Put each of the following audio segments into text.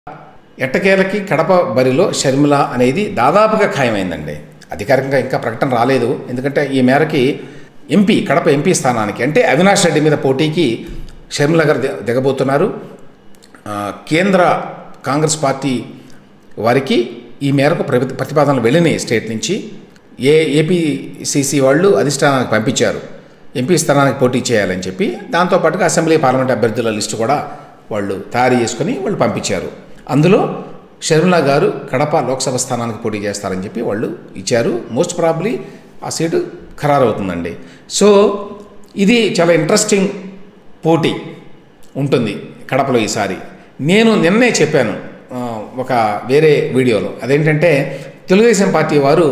ఎట్టకేలకి కడప బరిలో షర్మిల అనేది దాదాపుగా ఖాయమైందండి అధికారికంగా ఇంకా ప్రకటన రాలేదు ఎందుకంటే ఈ మేరకి ఎంపీ కడప ఎంపీ స్థానానికి అంటే అవినాష్ రెడ్డి మీద పోటీకి షర్మిల గారు ది- దిగబోతున్నారు ఆ, కేంద్ర కాంగ్రెస్ పార్టీ వారికి ఈ మేరకు ప్రతి ప్రతిపాదనలు వెళ్ళినాయి స్టేట్ నుంచి ఏ ఏపీసీసీ వాళ్ళు అధిష్టానానికి పంపించారు ఎంపీ స్థానానికి పోటీ చేయాలని చెప్పి దాంతోపాటుగా అసెంబ్లీ పార్లమెంట్ అభ్యర్థుల లిస్టు కూడా వాళ్ళు తయారు చేసుకొని వాళ్ళు పంపించారు అందులో షర్మిల గారు కడప లోక్సభ స్థానానికి పోటీ చేస్తారని చెప్పి వాళ్ళు ఇచ్చారు మోస్ట్ ప్రాబ్లీ ఆ సీటు ఖరారవుతుందండి సో ఇది చాలా ఇంట్రెస్టింగ్ పోటీ ఉంటుంది కడపలో ఈసారి నేను నిన్నే చెప్పాను ఆ, ఒక వేరే వీడియోలో అదేంటంటే తెలుగుదేశం పార్టీ వారు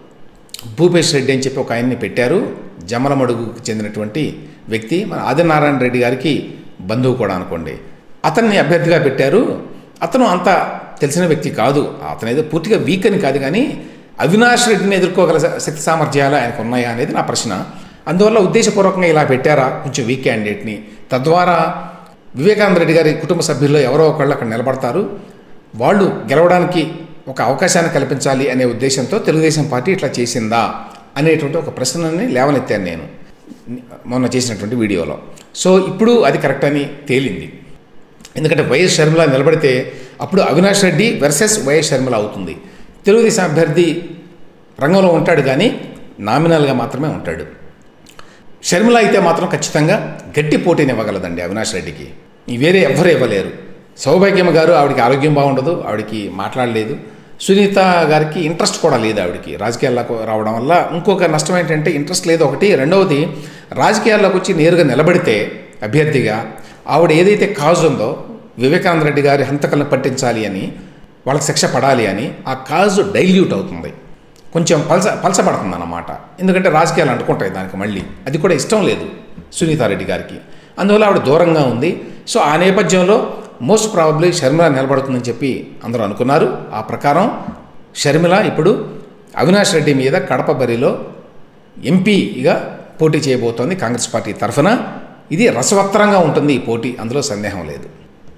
భూపేష్ రెడ్డి అని చెప్పి ఒక ఆయన్ని పెట్టారు జమ్మలమడుగుకు చెందినటువంటి వ్యక్తి మన ఆదినారాయణ రెడ్డి గారికి బంధువు కూడా అనుకోండి అతన్ని అభ్యర్థిగా పెట్టారు అతను అంత తెలిసిన వ్యక్తి కాదు అతను ఏదో పూర్తిగా వీక్ అని కాదు కానీ అవినాష్ రెడ్డిని ఎదుర్కోగల శక్తి సామర్థ్యాలు ఆయనకు ఉన్నాయా అనేది నా ప్రశ్న అందువల్ల ఉద్దేశపూర్వకంగా ఇలా పెట్టారా కొంచెం వీక్ క్యాండిడేట్ని తద్వారా వివేకానంద రెడ్డి గారి కుటుంబ సభ్యుల్లో ఎవరో ఒకళ్ళు అక్కడ నిలబడతారు వాళ్ళు గెలవడానికి ఒక అవకాశాన్ని కల్పించాలి అనే ఉద్దేశంతో తెలుగుదేశం పార్టీ ఇట్లా చేసిందా అనేటువంటి ఒక ప్రశ్నని లేవనెత్తాను నేను మొన్న చేసినటువంటి వీడియోలో సో ఇప్పుడు అది కరెక్ట్ అని తేలింది ఎందుకంటే వైఎస్ షర్మిల నిలబడితే అప్పుడు అవినాష్ రెడ్డి వర్సెస్ వైఎస్ షర్మిల అవుతుంది తెలుగుదేశం అభ్యర్థి రంగంలో ఉంటాడు కానీ నామినల్గా మాత్రమే ఉంటాడు షర్మిల అయితే మాత్రం ఖచ్చితంగా గట్టి పోటీని ఇవ్వగలదండి అవినాష్ రెడ్డికి ఈ వేరే ఎవ్వరు ఇవ్వలేరు సౌభాగ్యమ్మ గారు ఆవిడకి ఆరోగ్యం బాగుండదు ఆవిడకి మాట్లాడలేదు సునీత గారికి ఇంట్రెస్ట్ కూడా లేదు ఆవిడకి రాజకీయాల్లోకి రావడం వల్ల ఇంకొక నష్టం ఏంటంటే ఇంట్రెస్ట్ లేదు ఒకటి రెండవది రాజకీయాల్లోకి వచ్చి నేరుగా నిలబడితే అభ్యర్థిగా ఆవిడ ఏదైతే కాజ్ ఉందో వివేకానంద రెడ్డి గారి హంతకలను పట్టించాలి అని వాళ్ళకి శిక్ష పడాలి అని ఆ కాజు డైల్యూట్ అవుతుంది కొంచెం పలస పలసపడుతుంది అన్నమాట ఎందుకంటే రాజకీయాలు అంటుకుంటాయి దానికి మళ్ళీ అది కూడా ఇష్టం లేదు సునీతారెడ్డి గారికి అందువల్ల ఆవిడ దూరంగా ఉంది సో ఆ నేపథ్యంలో మోస్ట్ ప్రాబబ్లీ షర్మిల నిలబడుతుందని చెప్పి అందరూ అనుకున్నారు ఆ ప్రకారం షర్మిల ఇప్పుడు అవినాష్ రెడ్డి మీద కడప బరిలో ఎంపీగా పోటీ చేయబోతోంది కాంగ్రెస్ పార్టీ తరఫున ఇది రసవత్తరంగా ఉంటుంది ఈ పోటీ అందులో సందేహం లేదు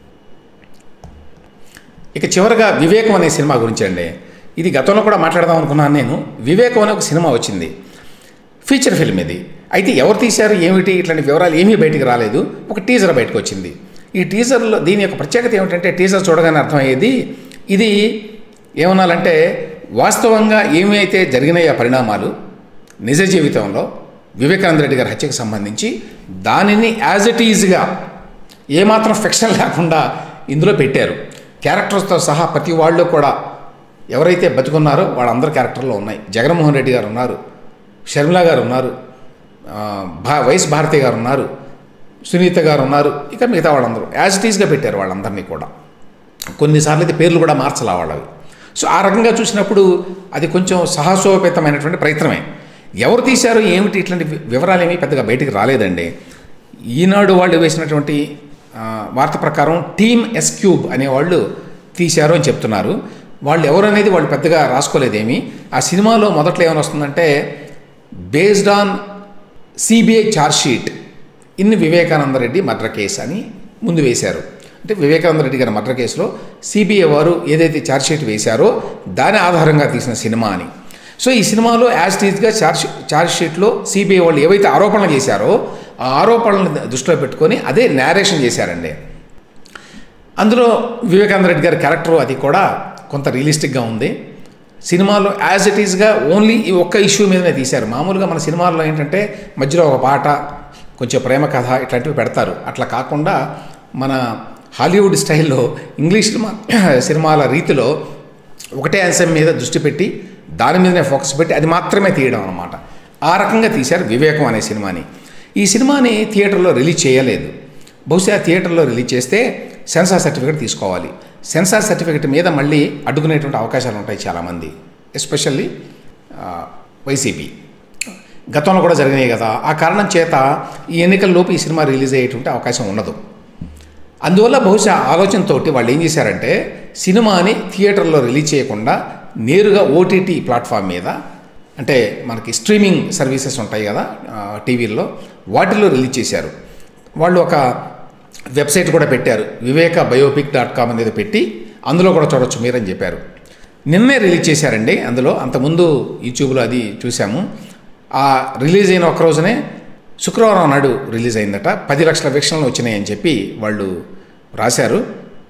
ఇక చివరగా వివేకం అనే సినిమా గురించి అండి ఇది గతంలో కూడా మాట్లాడదాం అనుకున్నాను నేను వివేకం అనే ఒక సినిమా వచ్చింది ఫీచర్ ఫిల్మ్ ఇది అయితే ఎవరు తీశారు ఏమిటి ఇట్లాంటి వివరాలు ఏమీ బయటికి రాలేదు ఒక టీజర్ బయటకు వచ్చింది ఈ టీజర్లో దీని యొక్క ప్రత్యేకత ఏమిటంటే టీజర్ చూడగానే అర్థమయ్యేది ఇది ఏమనాలంటే వాస్తవంగా ఏమి అయితే జరిగినాయి ఆ పరిణామాలు నిజ జీవితంలో వివేకానంద రెడ్డి గారి హత్యకు సంబంధించి దానిని యాజ్ ఇట్ ఈజ్గా ఏమాత్రం ఫిక్షన్ లేకుండా ఇందులో పెట్టారు క్యారెక్టర్స్తో సహా ప్రతి వాళ్ళు కూడా ఎవరైతే బతుకున్నారో వాళ్ళందరి క్యారెక్టర్లో ఉన్నాయి జగన్మోహన్ రెడ్డి గారు ఉన్నారు షర్మిల గారు ఉన్నారు ఆ, భా వైఎస్ భారతి గారు ఉన్నారు సునీత గారు ఉన్నారు ఇక మిగతా వాళ్ళందరూ యాజ్ ఇట్ ఈస్గా పెట్టారు వాళ్ళందరినీ కూడా కొన్నిసార్లు అయితే పేర్లు కూడా మార్చలా వాళ్ళవి సో ఆ రకంగా చూసినప్పుడు అది కొంచెం సాహసోపేతమైనటువంటి ప్రయత్నమే ఎవరు తీశారు ఏమిటి ఇట్లాంటి వి- వివరాలు ఏమీ పెద్దగా బయటికి రాలేదండి ఈనాడు వాళ్ళు వేసినటువంటి ఆ, వార్త ప్రకారం టీమ్ ఎస్ క్యూబ్ అనేవాళ్ళు తీశారు అని చెప్తున్నారు వాళ్ళు ఎవరు అనేది వాళ్ళు పెద్దగా రాసుకోలేదేమి ఆ సినిమాలో మొదట్లో ఏమైనా వస్తుందంటే based on CBI chargesheet in Vivekananda Reddy murder case అని ముందు వేశారు అంటే వివేకానంద రెడ్డి గారి మర్డర్ కేసులో సిబిఐ వారు ఏదైతే ఛార్జ్షీట్ వేశారో దాని ఆధారంగా తీసిన సినిమా అని సో ఈ సినిమాలో యాజ్ టీజ్గా ఛార్జ్ ఛార్జ్షీట్లో సిబిఐ వాళ్ళు ఏవైతే ఆరోపణలు చేశారో ఆ ఆరోపణలను దృష్టిలో పెట్టుకొని అదే నేరేషన్ చేశారండి అందులో వివేకానంద రెడ్డి గారి క్యారెక్టర్ అది కూడా కొంత రియలిస్టిక్గా ఉంది సినిమాలో యాజ్ ఇట్ ఈస్గా ఓన్లీ ఈ ఒక్క ఇష్యూ మీదనే తీశారు మామూలుగా మన సినిమాల్లో ఏంటంటే మధ్యలో ఒక పాట కొంచెం ప్రేమ కథ ఇట్లాంటివి పెడతారు అట్లా కాకుండా మన హాలీవుడ్ స్టైల్లో ఇంగ్లీష్ సినిమా సినిమాల రీతిలో ఒకటే అంశం మీద దృష్టి పెట్టి దాని మీదనే ఫోకస్ పెట్టి అది మాత్రమే తీయడం అనమాట ఆ రకంగా తీశారు వివేకం అనే సినిమాని ఈ సినిమాని థియేటర్లో రిలీజ్ చేయలేదు బహుశా థియేటర్లో రిలీజ్ చేస్తే సెన్సార్ సర్టిఫికేట్ తీసుకోవాలి సెన్సార్ సర్టిఫికేట్ మీద మళ్ళీ అడ్డుకునేటువంటి అవకాశాలు ఉంటాయి చాలామంది ఎస్పెషల్లీ వైసీపీ గతంలో కూడా జరిగినాయి కదా ఆ కారణం చేత ఈ ఎన్నికల్లోపు ఈ సినిమా రిలీజ్ అయ్యేటువంటి అవకాశం ఉండదు అందువల్ల బహుశా ఆలోచనతోటి వాళ్ళు ఏం చేశారంటే సినిమాని థియేటర్లో రిలీజ్ చేయకుండా నేరుగా ఓటీటీ ప్లాట్ఫామ్ మీద అంటే మనకి స్ట్రీమింగ్ సర్వీసెస్ ఉంటాయి కదా ఆ, టీవీల్లో వాటిల్లో రిలీజ్ చేశారు వాళ్ళు ఒక వెబ్సైట్ కూడా పెట్టారు వివేక బయోపిక్ డాట్ కామ్ అనేది పెట్టి అందులో కూడా చూడొచ్చు మీరని చెప్పారు నిన్నే రిలీజ్ చేశారండి అందులో అంతకుముందు యూట్యూబ్లో అది చూసాము ఆ రిలీజ్ అయిన ఒక రోజునే శుక్రవారం నాడు రిలీజ్ అయిందట పది లక్షల వీక్షణలు వచ్చినాయని చెప్పి వాళ్ళు రాశారు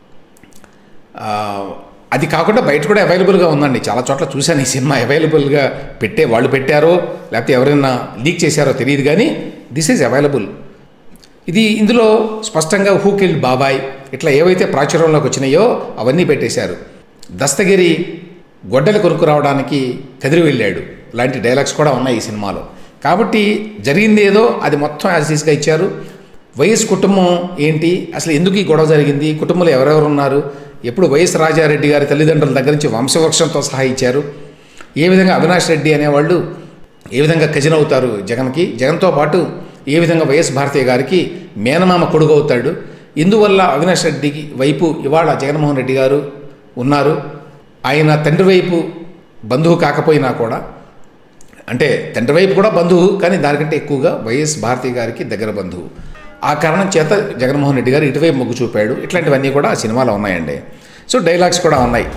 ఆ, అది కాకుండా బయట కూడా అవైలబుల్గా ఉందండి చాలా చోట్ల చూశాను ఈ సినిమా అవైలబుల్గా పెట్టే వాళ్ళు పెట్టారో లేకపోతే ఎవరైనా లీక్ చేశారో తెలియదు కానీ దిస్ ఈజ్ అవైలబుల్ ఇది ఇందులో స్పష్టంగా హూ కిల్డ్ బాబాయ్ ఇట్లా ఏవైతే ప్రాచుర్యంలోకి వచ్చినాయో అవన్నీ పెట్టేశారు దస్తగిరి గొడ్డలు కొనుక్కు రావడానికి కదిరి వెళ్ళాడు లాంటి డైలాగ్స్ కూడా ఉన్నాయి ఈ సినిమాలో కాబట్టి జరిగింది ఏదో అది మొత్తం యాజిటీస్గా ఇచ్చారు వైఎస్ కుటుంబం ఏంటి అసలు ఎందుకు ఈ గొడవ జరిగింది కుటుంబంలో ఎవరెవరు ఉన్నారు ఎప్పుడు వైఎస్ రాజారెడ్డి గారి తల్లిదండ్రుల దగ్గర నుంచి వంశవృక్షంతో సహా ఇచ్చారు ఏ విధంగా అవినాష్ రెడ్డి అనేవాళ్ళు ఏ విధంగా కజిన్ అవుతారు జగన్కి జగన్తో పాటు ఏ విధంగా వైఎస్ భారతీయ గారికి మేనమామ కొడుకు అవుతాడు ఇందువల్ల అవినాష్ రెడ్డికి వైపు ఇవాళ జగన్మోహన్ రెడ్డి గారు ఉన్నారు ఆయన తండ్రి వైపు బంధువు కాకపోయినా కూడా అంటే తండ్రి వైపు కూడా బంధువు కానీ దానికంటే ఎక్కువగా వైఎస్ భారతి గారికి దగ్గర బంధువు ఆ కారణం చేత జగన్మోహన్ రెడ్డి గారు ఇటువైపు మొగ్గు చూపాడు ఇట్లాంటివన్నీ కూడా ఆ సినిమాలో ఉన్నాయండి సో డైలాగ్స్ కూడా ఉన్నాయి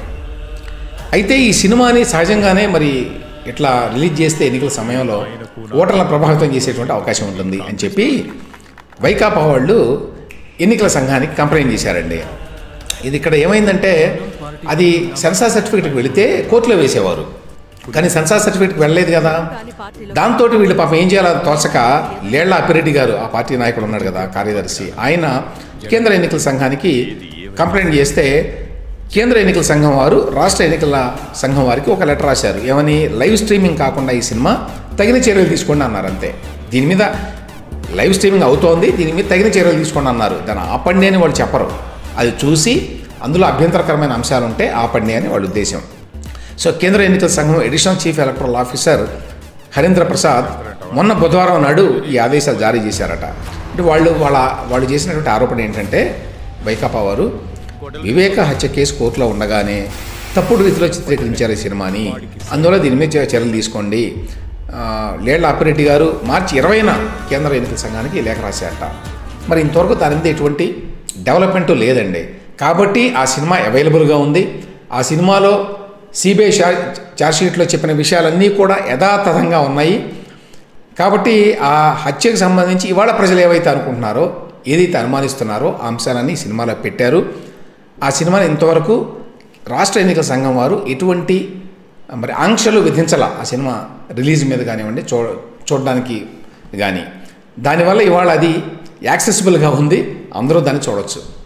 అయితే ఈ సినిమాని సహజంగానే మరి ఇట్లా రిలీజ్ చేస్తే ఎన్నికల సమయంలో ఓటర్లను ప్రభావితం చేసేటువంటి అవకాశం ఉంటుంది అని చెప్పి వైకాపా వాళ్ళు ఎన్నికల సంఘానికి కంప్లైంట్ చేశారండి ఇది ఇక్కడ ఏమైందంటే అది సెన్సార్ సర్టిఫికేట్కి వెళితే కోర్టులో వేసేవారు కానీ సెన్సార్ సర్టిఫికేట్కి వెళ్ళలేదు కదా దాంతో వీళ్ళు పాపం ఏం చేయాలో తోచక లేళ్ల అప్పిరెడ్డి గారు ఆ పార్టీ నాయకుడు ఉన్నాడు కదా కార్యదర్శి ఆయన కేంద్ర ఎన్నికల సంఘానికి కంప్లైంట్ చేస్తే కేంద్ర ఎన్నికల సంఘం వారు రాష్ట్ర ఎన్నికల సంఘం వారికి ఒక లెటర్ రాశారు ఏమని లైవ్ స్ట్రీమింగ్ కాకుండా ఈ సినిమా తగిన చర్యలు తీసుకోండి అన్నారు అంతే దీని మీద లైవ్ స్ట్రీమింగ్ అవుతోంది దీని మీద తగిన చర్యలు తీసుకోండి అన్నారు దాన్ని ఆపండి అని వాళ్ళు చెప్పరు అది చూసి అందులో అభ్యంతరకరమైన అంశాలు ఉంటే ఆపండి అని వాళ్ళ ఉద్దేశం సో కేంద్ర ఎన్నికల సంఘం additional chief electoral officer Harindra Prasad మొన్న బుధవారం నాడు ఈ ఆదేశాలు జారీ చేశారట అంటే వాళ్ళు వాళ్ళ వాళ్ళు చేసినటువంటి ఆరోపణ ఏంటంటే వైకాపా వారు వివేక హత్య కేసు కోర్టులో ఉండగానే తప్పుడు రీతిలో చిత్రీకరించారు ఈ సినిమాని అందువల్ల దీని మీద చర్య- చర్యలు తీసుకోండి ఆ, లేళ్ల అప్పిరెడ్డి గారు మార్చి ఇరవైన కేంద్ర ఎన్నికల సంఘానికి లేఖ రాశారట మరి ఇంతవరకు దాని మీద ఎటువంటి డెవలప్మెంట్ లేదండి కాబట్టి ఆ సినిమా అవైలబుల్గా ఉంది ఆ సినిమాలో సిబిఐ ఛార్జ్షీట్లో చెప్పిన విషయాలన్నీ కూడా యథాతథంగా ఉన్నాయి కాబట్టి ఆ హత్యకు సంబంధించి ఇవాళ ప్రజలు ఏవైతే అనుకుంటున్నారో ఏదైతే అనుమానిస్తున్నారో ఆ అంశాలన్నీ సినిమాలో పెట్టారు ఆ సినిమాని ఇంతవరకు రాష్ట్ర ఎన్నికల సంఘం వారు ఎటువంటి మరి ఆంక్షలు విధించాల ఆ సినిమా రిలీజ్ మీద కానివ్వండి చూ చూడడానికి కానీ దానివల్ల ఇవాళ అది యాక్సెసిబుల్గా ఉంది అందరూ దాన్ని చూడొచ్చు